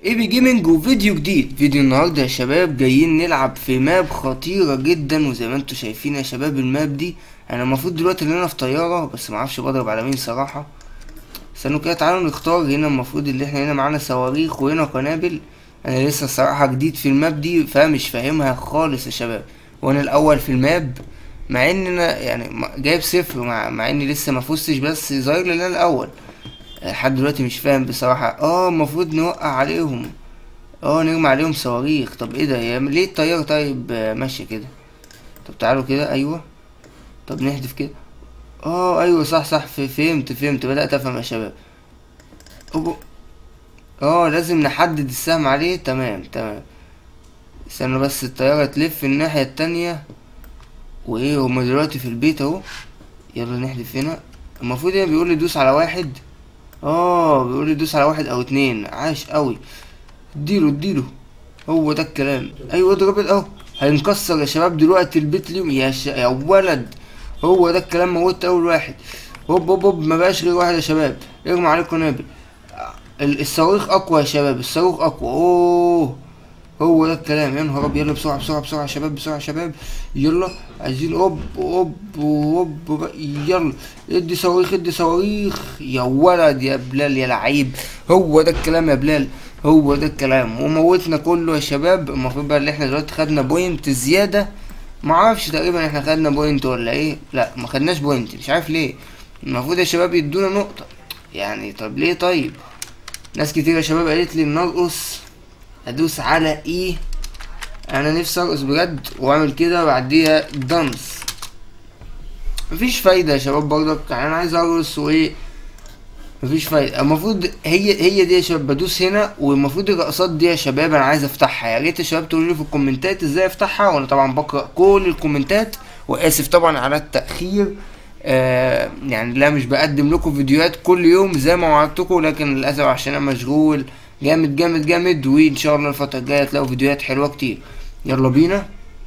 اي بي جيمنج وفيديو جديد فيديو النهارده يا شباب جايين نلعب في ماب خطيره جدا وزي ما انتم شايفين يا شباب الماب دي انا المفروض دلوقتي ان انا في طياره بس ما اعرفش بضرب على مين صراحه استنوا كده تعالوا نختار هنا المفروض اللي احنا هنا معانا صواريخ وهنا قنابل انا لسه الصراحه جديد في الماب دي فمش فاهمها خالص يا شباب وانا الاول في الماب مع ان انا يعني جايب صفر مع, مع اني لسه ما فزتش بس ظاهر لي ان انا الاول لحد دلوقتي مش فاهم بصراحة اه المفروض نوقع عليهم اه نرمي عليهم صواريخ طب ايه ده يا ليه الطيارة طيب آه، ماشية كده طب تعالوا كده ايوه طب نحذف كده اه ايوه صح صح ف- فهمت فهمت بدأت افهم يا شباب أوبو. اه لازم نحدد السهم عليه تمام تمام استنوا بس الطيارة تلف الناحية التانية وايه هما دلوقتي في البيت اهو يلا نحذف هنا المفروض هنا بيقول لي دوس على واحد اه بيقول لي دوس على واحد او اتنين عاش قوي اديله اديله هو ده الكلام ايوه اضرب اهو هينكسر يا شباب دلوقتي البيت اليوم يا ش... يا ولد هو ده الكلام موت اول واحد هوب هوب هوب ما بقاش غير واحد يا شباب ارموا عليه قنابل ال- الصاروخ اقوى يا شباب الصاروخ اقوى اوه هو ده الكلام يا نهار ابيض يلا بسرعه بسرعه بسرعه يا شباب بسرعه يا شباب يلا عايزين اوب اوب اوب بقى. يلا ادي صواريخ ادي صواريخ يا ولد يا بلال يا لعيب هو ده الكلام يا بلال هو ده الكلام وموتنا كله يا شباب المفروض بقى اللي احنا دلوقتي خدنا بوينت زياده معرفش تقريبا احنا خدنا بوينت ولا ايه لا ما خدناش بوينت مش عارف ليه المفروض يا شباب يدونا نقطه يعني طب ليه طيب ناس كتير يا شباب قالت لي نرقص ادوس على ايه انا نفسي ارقص بجد واعمل كده بعديها دانس مفيش فايدة يا شباب برضك يعني انا عايز ارقص وايه مفيش فايدة المفروض هي هي دي يا شباب بدوس هنا والمفروض الرقصات دي يا شباب انا عايز افتحها يا ريت يا شباب تقولوا لي في الكومنتات ازاي افتحها وانا طبعا بقرا كل الكومنتات واسف طبعا على التاخير آه يعني لا مش بقدم لكم فيديوهات كل يوم زي ما وعدتكم لكن للاسف عشان انا مشغول جامد جامد جامد وان شاء الله الفتره الجايه تلاقوا فيديوهات حلوه كتير يلا بينا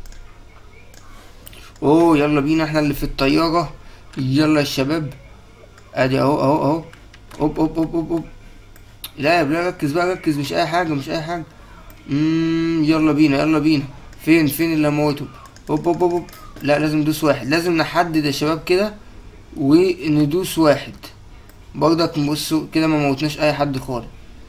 اوه يلا بينا احنا اللي في الطياره يلا يا شباب ادي اهو اهو اهو اوب اوب اوب اوب اوب لا يا بلا ركز بقى ركز مش اي حاجه مش اي حاجه امم يلا بينا يلا بينا فين فين اللي موته اوب اوب اوب اوب لا لازم ندوس واحد لازم نحدد يا شباب كده وندوس واحد برضك بصوا كده ما موتناش اي حد خالص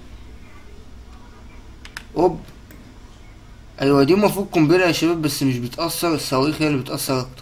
اوب ايوه دي المفروض قنبله يا شباب بس مش بتاثر الصواريخ هي اللي بتاثر اكتر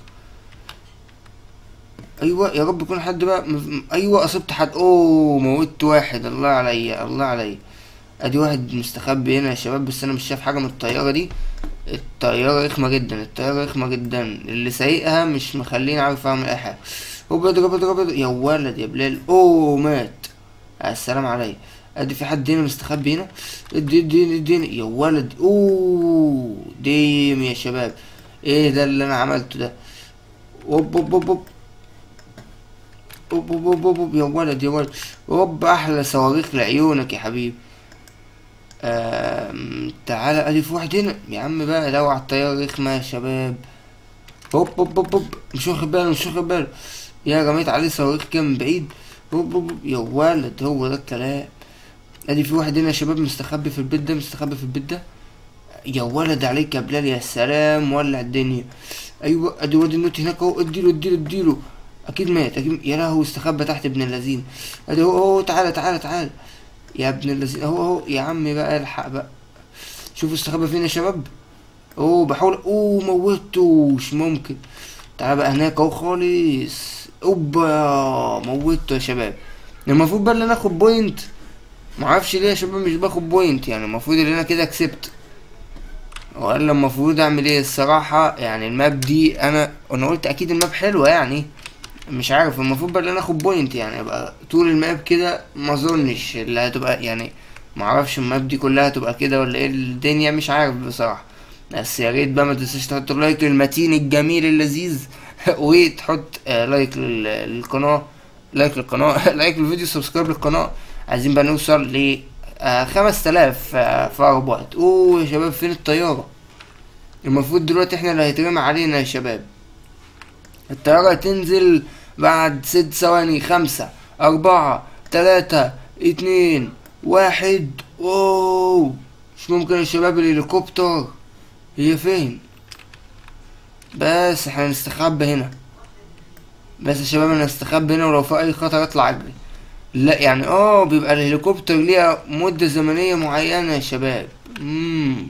ايوه يا رب يكون حد بقى م- ايوه اصبت حد اوه موتت واحد الله عليا الله عليا ادي واحد مستخبي هنا يا شباب بس انا مش شايف حاجه من الطياره دي الطياره رخمه جدا الطياره رخمه جدا اللي سايقها مش مخليني عارف اعمل اي حاجه هوب اضرب اضرب اضرب يا ولد يا بلال اوه مات السلام عليا ادي في حد هنا مستخبي هنا ادي ادي ادي يا ولد اوه ديم يا شباب ايه ده اللي انا عملته ده اوب اوب اوب اوب اوب اوب اوب اوب اوب يا ولد يا ولد اوب احلى صواريخ لعيونك يا حبيبي آم، تعالى ادي في واحد هنا يا عم بقى لو على الطيارة رخمة يا شباب هوب هوب هوب هوب مش واخد باله مش واخد باله يا رميت عليه صواريخ كده من بعيد هوب هوب هوب. يا ولد هو ده الكلام ادي في واحد هنا يا شباب مستخبي في البيت ده مستخبي في البيت ده يا ولد عليك يا بلال يا سلام ولع الدنيا ايوه ادي وادي النوت هناك اهو اديله اديله اديله اكيد مات اكيد يا لهوي استخبى تحت ابن اللذين ادي اهو اهو تعالى تعالى تعالى يا ابن اللذين اهو اهو يا عمي بقى الحق بقى شوفوا استخبى فين يا شباب اوه بحاول اوه موته مش ممكن تعالى بقى هناك اهو خالص اوبا موته يا شباب المفروض بقى ان انا اخد بوينت معرفش ليه يا شباب مش باخد بوينت يعني المفروض ان انا كده كسبت ولا المفروض اعمل ايه الصراحة يعني الماب دي انا انا قلت اكيد الماب حلوة يعني مش عارف المفروض بقى ان انا اخد بوينت يعني ابقى طول الماب كده ما اظنش اللي هتبقى يعني معرفش الماب دي كلها هتبقى كده ولا ايه الدنيا مش عارف بصراحة بس يا ريت بقى ما تنساش تحط اللايك للمتين الجميل اللذيذ وتحط آه، لايك لل- للقناة لايك للقناة لايك للفيديو سبسكرايب للقناة عايزين بقى نوصل ل آه، خمس تلاف آه، في أقرب وقت اوه يا شباب فين الطيارة المفروض دلوقتي احنا اللي هيترمى علينا يا شباب الطيارة هتنزل بعد ست ثواني خمسة أربعة تلاتة اتنين واحد اوه مش ممكن يا شباب الهليكوبتر هي فين بس احنا نستخبى هنا بس يا شباب انا استخبى هنا ولو في اي خطر اطلع اجري لا يعني اه بيبقى الهليكوبتر ليها مدة زمنية معينة يا شباب مم.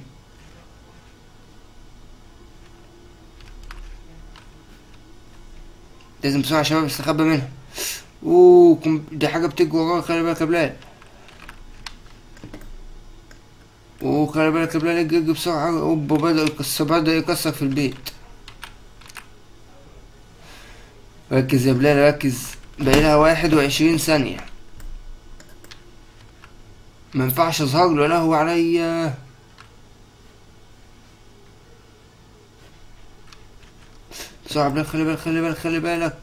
لازم بسرعة يا شباب استخبى منها اوه كم... دي حاجة بتجري ورايا خلي بالك يا بلال اوه خلي بالك يا بلال اجري اجري بسرعة اوبا بدأ يكسر بدأ يكسر في البيت ركز يا بلال ركز باقيلها واحد وعشرين ثانية مينفعش اظهر له لا هو عليا بسرعة بلال خلي بالك خلي بالك خلي بالك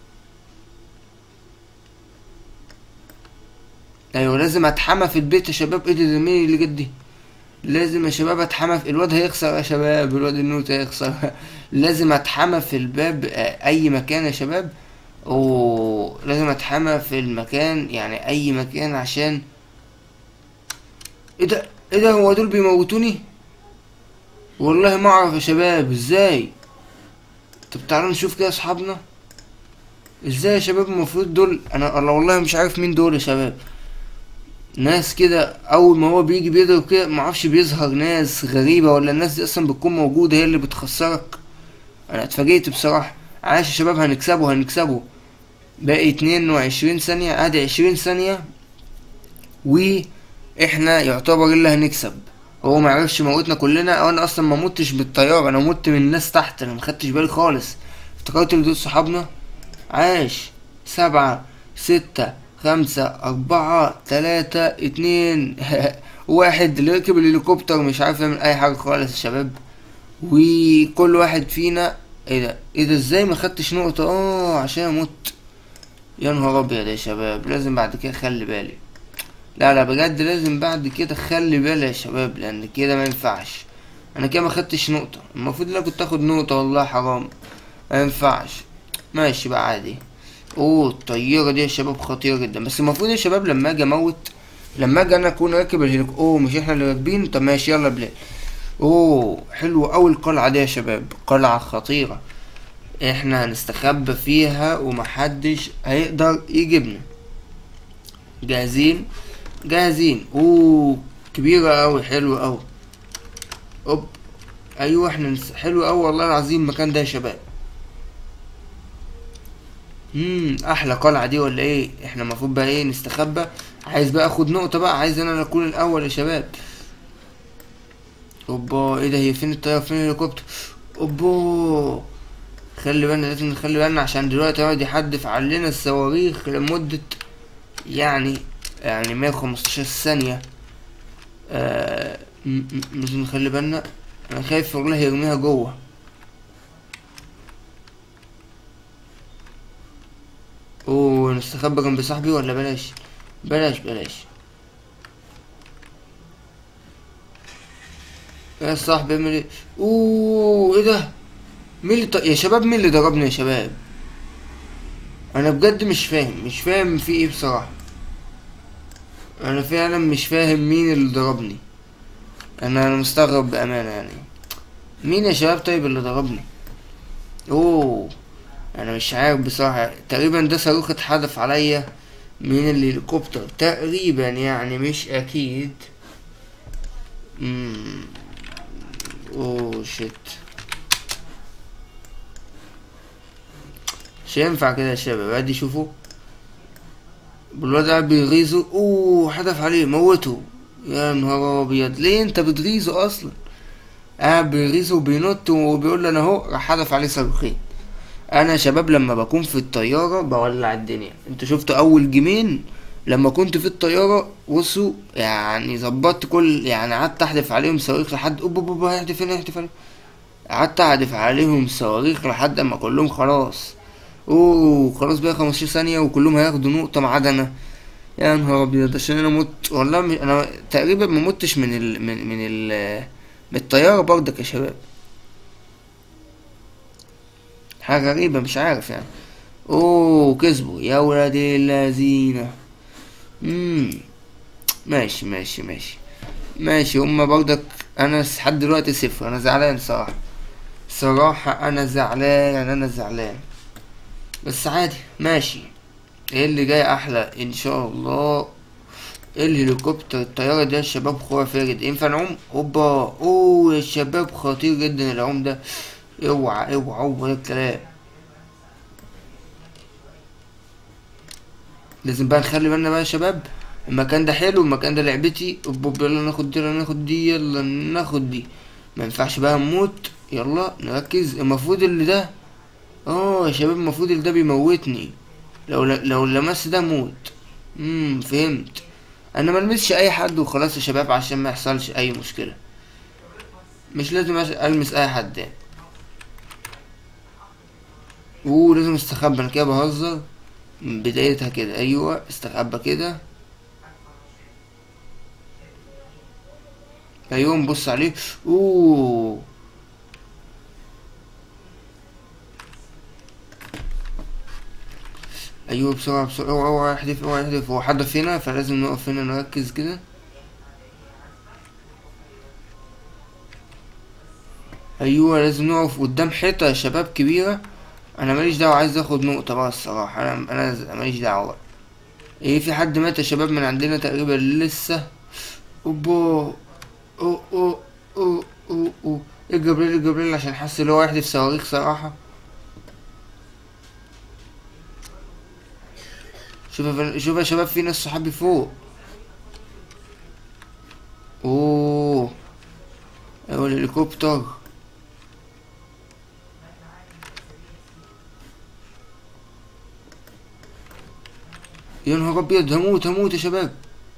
ايوه لازم اتحمى في البيت يا شباب ايه ده ده مين اللي جد دي لازم يا شباب اتحمى في الواد هيخسر يا شباب الواد النوت هيخسر لازم اتحمى في الباب آه، اي مكان يا شباب اوه لازم اتحمى في المكان يعني اي مكان عشان ايه ده ايه ده هو دول بيموتوني والله ما اعرف يا شباب ازاي طب تعالوا نشوف كده اصحابنا ازاي يا شباب المفروض دول انا انا والله مش عارف مين دول يا شباب ناس كده اول ما هو بيجي بيضرب كده معرفش بيظهر ناس غريبة ولا الناس دي اصلا بتكون موجودة هي اللي بتخسرك انا اتفاجئت بصراحة عاش يا شباب هنكسبه هنكسبه باقي اتنين وعشرين ثانية ادي عشرين ثانية واحنا يعتبر اللي هنكسب هو ما عرفش موتنا كلنا او انا اصلا ما متش بالطيارة انا مت من الناس تحت انا ما خدتش بالي خالص افتكرت ان دول صحابنا عاش سبعة ستة خمسة أربعة تلاتة اتنين واحد اللي ركب الهليكوبتر مش عارف يعمل أي حاجة خالص يا شباب وكل واحد فينا ايه ده ايه ده ازاي ما خدتش نقطة اه عشان اموت يا نهار ابيض يا شباب لازم بعد كده خلي بالي لا لا بجد لازم بعد كده خلي بالي يا شباب لان كده ما ينفعش انا كده ما خدتش نقطة المفروض ان انا كنت اخد نقطة والله حرام ما ينفعش ماشي بقى عادي اوه الطيارة دي يا شباب خطيرة جدا بس المفروض يا شباب لما اجي اموت لما اجي انا اكون راكب الهليك اوه مش احنا اللي راكبين طب ماشي يلا بلاد اوه حلو اوي القلعة دي يا شباب قلعة خطيرة احنا هنستخبى فيها ومحدش هيقدر يجيبنا جاهزين جاهزين اوه كبيرة اوي حلوة اوي اوب ايوه احنا نس... حلو اوي والله العظيم المكان ده يا شباب امم احلى قلعة دي ولا ايه احنا المفروض بقى ايه نستخبى عايز بقى اخد نقطة بقى عايز انا اللي اكون الاول يا شباب اوبا ايه ده هي فين الطيارة فين الهليكوبتر اوبا خلي بالنا لازم نخلي بالنا عشان دلوقتي يقعد يحدف علينا الصواريخ لمدة يعني يعني مية وخمستاشر ثانية آه م- م- لازم نخلي بالنا انا خايف والله يرميها جوه اوه نستخبى جنب صاحبي ولا بلاش بلاش بلاش يا صاحبي اعمل ايه اوه ايه ده مين اللي ط... يا شباب مين اللي ضربني يا شباب انا بجد مش فاهم مش فاهم في ايه بصراحة انا فعلا مش فاهم مين اللي ضربني انا انا مستغرب بامانة يعني مين يا شباب طيب اللي ضربني اوه انا مش عارف بصراحة تقريبا ده صاروخ اتحدف عليا من الهليكوبتر تقريبا يعني مش اكيد مم. اوه شيت مش هينفع كده يا شباب ادي شوفوا الواد قاعد بيغيظه اوه حدف عليه موته يا نهار ابيض ليه انت بتغيظه اصلا قاعد بيغيظه وبينط وبيقول له انا اهو راح حدف عليه صاروخين انا يا شباب لما بكون في الطياره بولع الدنيا انتوا شفتوا اول جيمين لما كنت في الطياره بصوا يعني ظبطت كل يعني قعدت احدف عليهم صواريخ لحد اوب اوب اوب هيحدف هنا هيحدف هنا قعدت احدف عليهم صواريخ لحد اما كلهم خلاص اوه خلاص بقى 15 ثانيه وكلهم هياخدوا نقطه ما عدا انا يا نهار ابيض عشان انا مت والله م... انا تقريبا ما متش من ال... من من ال... من الطياره برضك يا شباب حاجه غريبه مش عارف يعني اوه كسبوا يا ولاد اللذينه امم ماشي ماشي ماشي ماشي هما برضك انا س- لحد دلوقتي صفر انا زعلان صراحة صراحة انا زعلان انا زعلان بس عادي ماشي ايه اللي جاي احلى ان شاء الله الهليكوبتر الطيارة ده يا شباب خرافية جدا ينفع نعوم اوبا اوه يا شباب خطير جدا العوم ده اوعى اوعى اوعى الكلام لازم بقى نخلي بالنا بقى يا شباب المكان ده حلو المكان ده لعبتي اوب يلا ناخد دي يلا ناخد دي يلا ناخد دي ما ينفعش بقى نموت يلا نركز المفروض اللي ده اه يا شباب المفروض اللي ده بيموتني لو لو لمست ده موت امم فهمت انا ملمسش اي حد وخلاص يا شباب عشان ما يحصلش اي مشكله مش لازم أش- المس اي حد يعني اوه لازم استخبى انا كده بهزر من بدايتها كده ايوه استخبى كده ايوه نبص عليه اوه ايوه بسرعه بسرعه اوعى اوعى يحدف اوعى يحدف هو حدف هنا فلازم نقف هنا نركز كده ايوه لازم نقف قدام حيطه يا شباب كبيره انا ماليش دعوه عايز اخد نقطه بقى الصراحه انا انا ز- ماليش دعوه بقى. ايه في حد مات يا شباب من عندنا تقريبا لسه اوبا او او او او او ايه جبريل إيه جبريل عشان حاسس ان هو يحدف صواريخ صراحه شوف يا فن- شوف يا شباب في ناس صحابي فوق اوه ايوه الهليكوبتر يا نهار ابيض هموت هموت يا شباب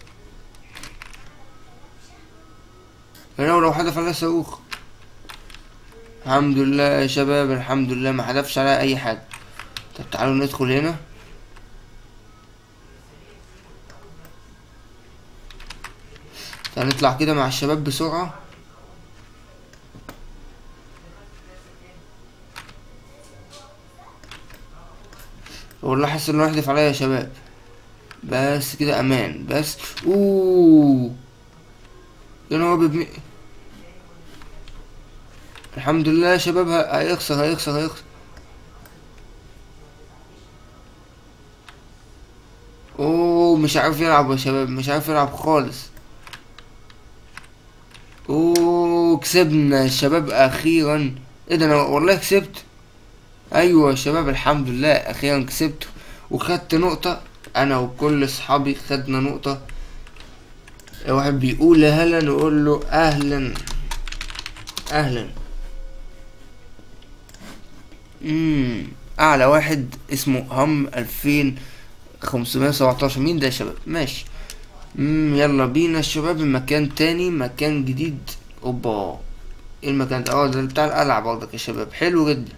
لو لو حدف عليا صاروخ الحمد لله يا شباب الحمد لله ما حدفش عليا اي حاجه طب تعالوا ندخل هنا تعالوا نطلع كده مع الشباب بسرعه والله حاسس انه يحدف عليا يا شباب بس كده امان بس اوه يا نهار ابيض مي- الحمد لله يا شباب ه- هيخسر هيخسر هيخسر اوه مش عارف يلعب يا شباب مش عارف يلعب خالص اوه كسبنا يا شباب اخيرا ايه ده انا والله كسبت ايوه يا شباب الحمد لله اخيرا كسبت وخدت نقطة انا وكل اصحابي خدنا نقطة واحد بيقول يا هلا نقول له اهلا اهلا امم اعلى واحد اسمه هم الفين خمسمية سبعتاشر مين ده يا شباب ماشي امم يلا بينا يا شباب مكان تاني مكان جديد اوبا ايه المكان ده اه ده بتاع القلعة برضك يا شباب حلو جدا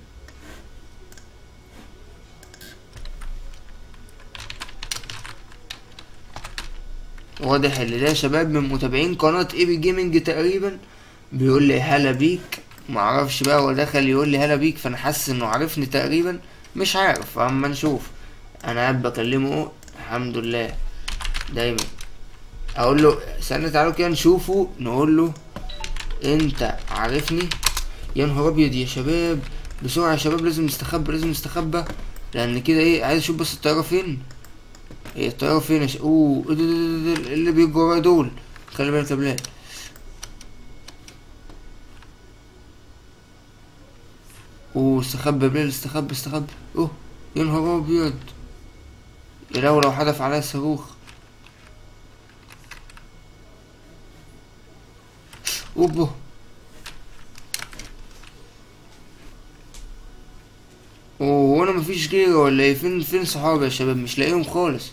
واضح ان ده شباب من متابعين قناة اي بي جيمنج تقريبا بيقول لي هلا بيك معرفش بقى هو دخل يقول لي هلا بيك فانا حاسس انه عارفني تقريبا مش عارف اما نشوف انا قاعد بكلمه اهو الحمد لله دايما اقول له استنى تعالوا كده نشوفه نقول له انت عارفني يا نهار ابيض يا شباب بسرعه يا شباب لازم نستخبى لازم نستخبى لان كده ايه عايز اشوف بس الطياره فين هي الطياره فين يا ش... اوه إيه ده- ده- ده- ده- اللي بيجوا ورايا دول خلي بالك يا بلال اوه استخبى يا بلال استخبى استخبى اوه يا نهار ابيض يا لو لو حدف عليا صاروخ اوبا اوه وانا مفيش غيري ولا ايه فين فين صحابي يا شباب مش لاقيهم خالص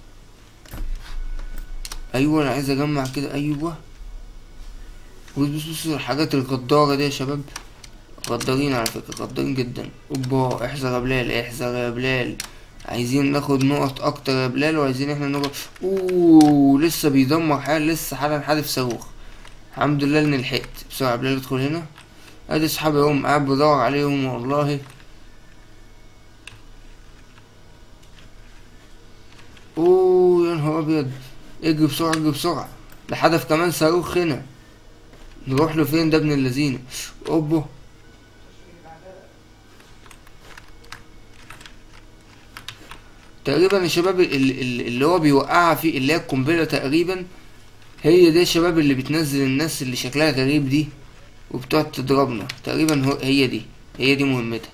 ايوه انا عايز اجمع كده ايوه بص بص بص الحاجات الغدارة دي يا شباب غدارين على فكرة غدارين جدا اوبا احذر يا بلال احذر يا بلال عايزين ناخد نقط اكتر يا بلال وعايزين احنا نقعد اوه لسه بيدمر حال لسه حالا حادف صاروخ الحمد لله اني لحقت بسرعة يا بلال ادخل هنا ادي اصحابي هم قاعد بدور عليهم والله اوه يا نهار ابيض اجري بسرعة اجري بسرعة ده حدف كمان صاروخ هنا نروح له فين ده ابن اللذينة اوبو تقريبا الشباب اللي, اللي هو بيوقعها في اللي هي القنبلة تقريبا هي دي الشباب اللي بتنزل الناس اللي شكلها غريب دي وبتقعد تضربنا تقريبا هو هي دي هي دي مهمتها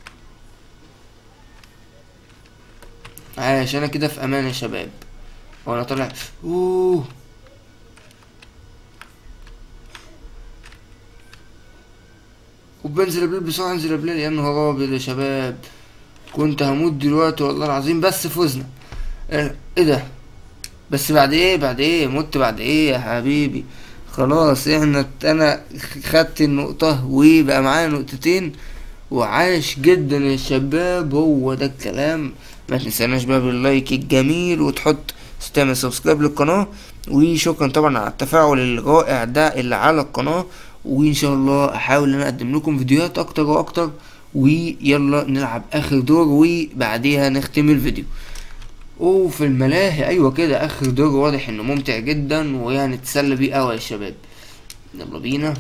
عاش انا كده في امان يا شباب وانا طالع اوه وبنزل بلال بسرعة انزل بلال يا نهار ابيض يا شباب كنت هموت دلوقتي والله العظيم بس فزنا ايه ده بس بعد ايه بعد ايه مت بعد ايه يا حبيبي خلاص احنا انا خدت النقطة وبقى معايا نقطتين وعاش جدا يا شباب هو ده الكلام ما تنساناش بقى باللايك الجميل وتحط تعمل سبسكرايب للقناة وشكرا طبعا على التفاعل الرائع ده اللي على القناة وان شاء الله احاول ان انا اقدم لكم فيديوهات اكتر واكتر ويلا نلعب اخر دور وبعديها نختم الفيديو وفي الملاهي ايوه كده اخر دور واضح انه ممتع جدا ويعني تسلى بيه قوي يا شباب يلا بينا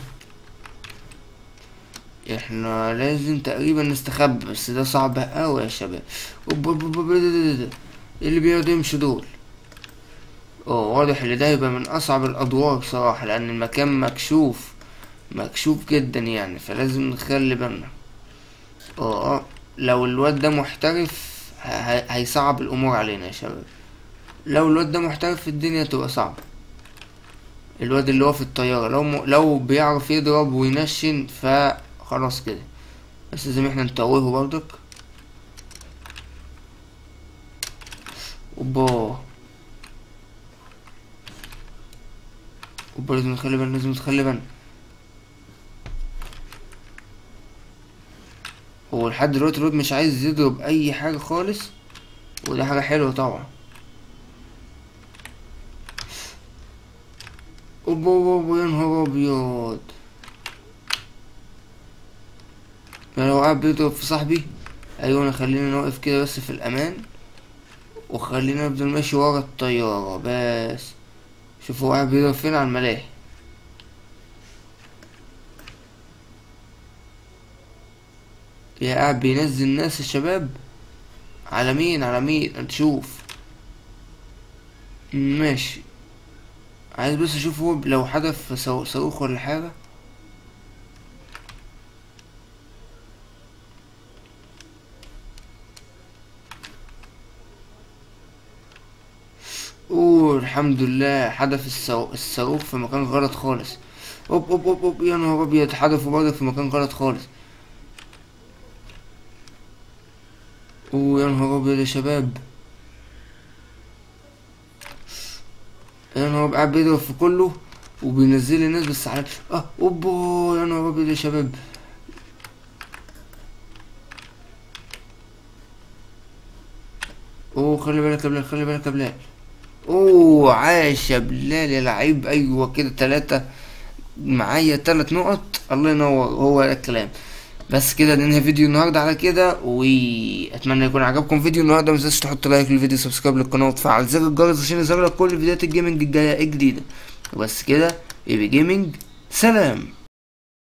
احنا لازم تقريبا نستخبى بس ده صعب قوي يا شباب اوب اوب اوب ايه اللي بيقعدوا يمشوا دول اه واضح ان ده هيبقى من اصعب الادوار بصراحه لان المكان مكشوف مكشوف جدا يعني فلازم نخلي بالنا اه لو الواد ده محترف هيصعب الامور علينا يا شباب لو الواد ده محترف الدنيا تبقى صعبة الواد اللي هو في الطيارة لو م... لو بيعرف يضرب وينشن فخلاص كده بس لازم احنا نتوهه برضك اوبا اوبا لازم نخلي بالنا لازم نخلي بالنا هو لحد دلوقتي الواد مش عايز يضرب اي حاجة خالص وده حاجة حلوة طبعا اوبا اوبا يا نهار ابيض يعني لو قاعد بيضرب في صاحبي ايوه انا خلينا نوقف كده بس في الامان وخلينا نفضل ماشي ورا الطيارة بس شوفوا قاعد بيضرب فين على الملاهي يا قاعد بينزل ناس الشباب على مين على مين انت شوف ماشي عايز بس اشوف هو لو حدف صاروخ ولا حاجة اوه الحمد لله حدف الصاروخ في مكان غلط خالص اوب اوب اوب, أوب يا نهار ابيض حدفه برضه في مكان غلط خالص اوه يا نهار ابيض يا شباب يا نهار قاعد بيضرب في كله وبينزل الناس بس على اه اوبو يا نهار ابيض يا شباب اوه خلي بالك يا بلال خلي بالك يا بلال اوه عاش يا بلال يا لعيب ايوه كده تلاتة معايا تلات نقط الله ينور هو ده الكلام بس كده ننهي فيديو النهارده على كده واتمنى يكون عجبكم فيديو النهارده ما تنساش تحط لايك للفيديو سبسكرايب للقناه وتفعل زر الجرس عشان يظهر لك كل فيديوهات الجيمنج الجايه الجديده وبس كده ايبي جيمنج سلام